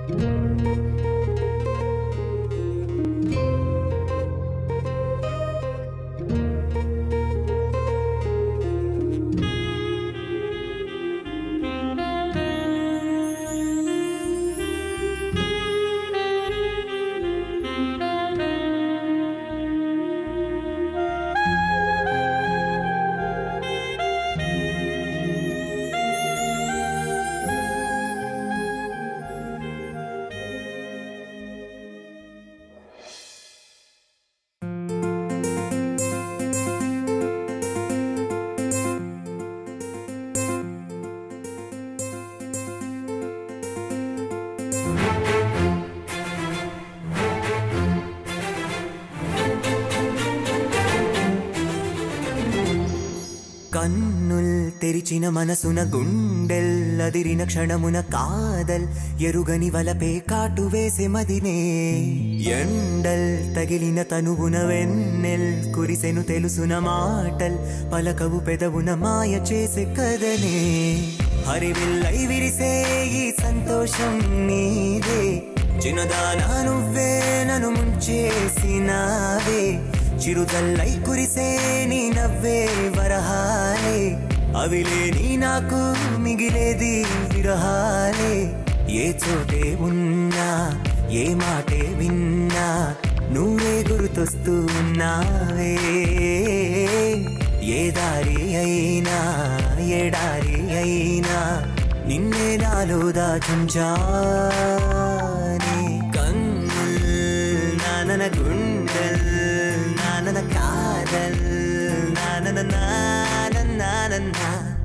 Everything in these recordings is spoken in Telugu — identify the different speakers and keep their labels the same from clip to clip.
Speaker 1: కన్నుల్ తెరిచిన మనసున గుండెల్లదిరిన క్షణమున కాదల్ ఎరుగని వలపే కాటు వేసే మదినే ఎండల్ తగిలిన తనువున వెన్నెల్ కురిసెను తెలుసున మాటల్ పలకవు పెదవున మాయ చేసే కదనే హరివిల్లై విరిసే ఈ సంతోషం నీదే చిన్నదానా నువ్వే నన్ను ముంచేసినావే చిరుదల్లై కురిసే నీ నవ్వే వరహాలే అవిలేని నాకు మిగిలేది విరహాలే ఏ చోటే ఉన్నా ఏ మాటే విన్నా నువ్వే గుర్తొస్తూ ఉన్నావే ఏ దారి అయినా ఎడారి అయినా నిన్నే నాలో దాచుంచానే కన్నుల్ నానన గుండెల్ నానన కాదల్ నానన నానన నానన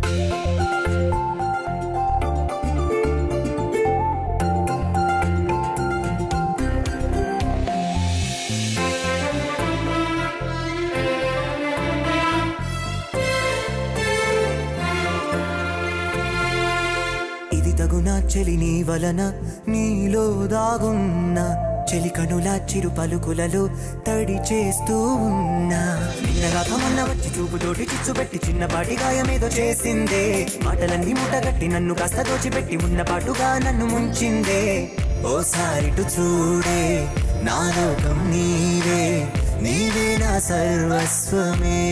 Speaker 1: ఇది తగునా చెలి నీ వలన నీలో దాగున్న చెలి కనుల చిరు పలుకులలో తడి చేస్తూ ఉన్నా నిన్న రాకమన్న వచ్చి చూపుతోటి చిచ్చుపెట్టి చిన్నపాటి గాయమేదో చేసిందే మాటలన్నీ మూటగట్టి నన్ను కాస్త దోచిపెట్టి ఉన్న పాటుగా నన్ను ముంచిందే ఓసారిటు చూడే నా లోకం నీవే నీవే నా సర్వస్వమే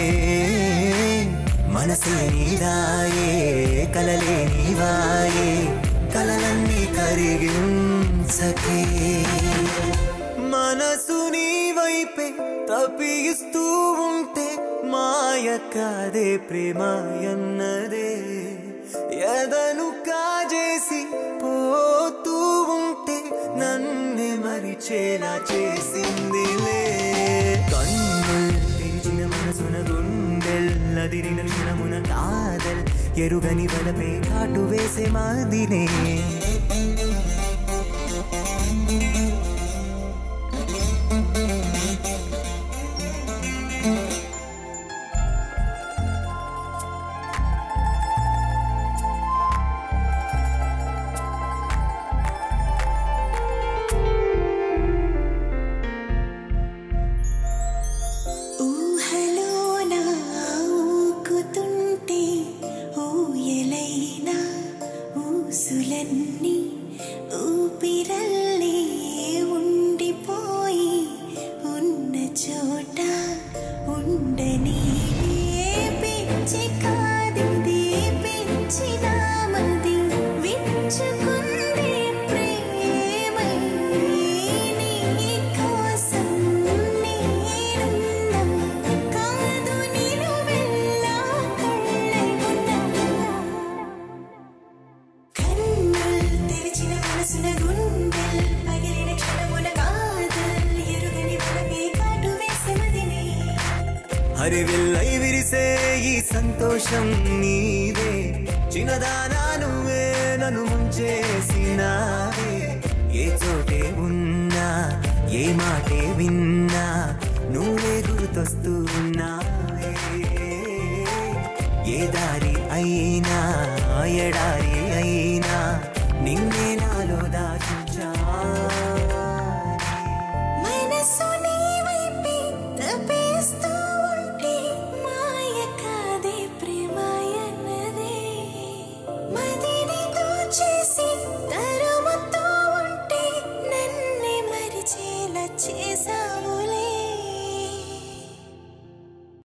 Speaker 1: మనసే నీదాయే కలలే నీవాయే కలలన్నీ కరిగించకే మనసు నీ వైపే తప్పిస్తూ ఉంటే మాయ కాదే ప్రేమ ఎన్నదే ఎదను కాజేసి పోతూ ఉంటే నన్నే మరిచేలా చేసిందిలే కన్నుల్ తెరిచిన మనసున గుండెల్లదిరిన క్షణమున కాదల్ ఎరుగని వలపే కాటు వేసే మాదినే
Speaker 2: ఊహలోన ఊకుతుంటే ఊయలైన ఊసులన్నీ ఊపిరల్లే ఉండిపోయి ఉన్న చోట ఉండని పిచ్చి కాదిది పిచ్చి నామది విచ్చుకుంది ప్రేమై నీ కోసం నేనున్నా కాదు నేను వెళ్ళా కళ్ళై ఉన్నా కన్నుల్ తెరిచిన మనసున గుండెల్ పగిలిన క్షణమున కాదల్ ఎరుగని వలపే కాటు వేసే మదినే
Speaker 1: హరివిల్లై విరిసే ఈ సంతోషం నీదే చిన్నదానా నువ్వే నన్ను ముంచేసినావే ఏ చోటే ఉన్నా ఏ మాటే విన్నా నువ్వే గుర్తొస్తూ ఉన్నావే ఏ దారి అయినా ఎడారి అయినా నిన్నే నాలో దాచుంచా
Speaker 2: మనసు నీ వైపే తపేస్తూ ఉంటే మాయ కాదే ప్రేమాయన్నదే మదిని దోచేసి తరుముతూ ఉంటే చేసా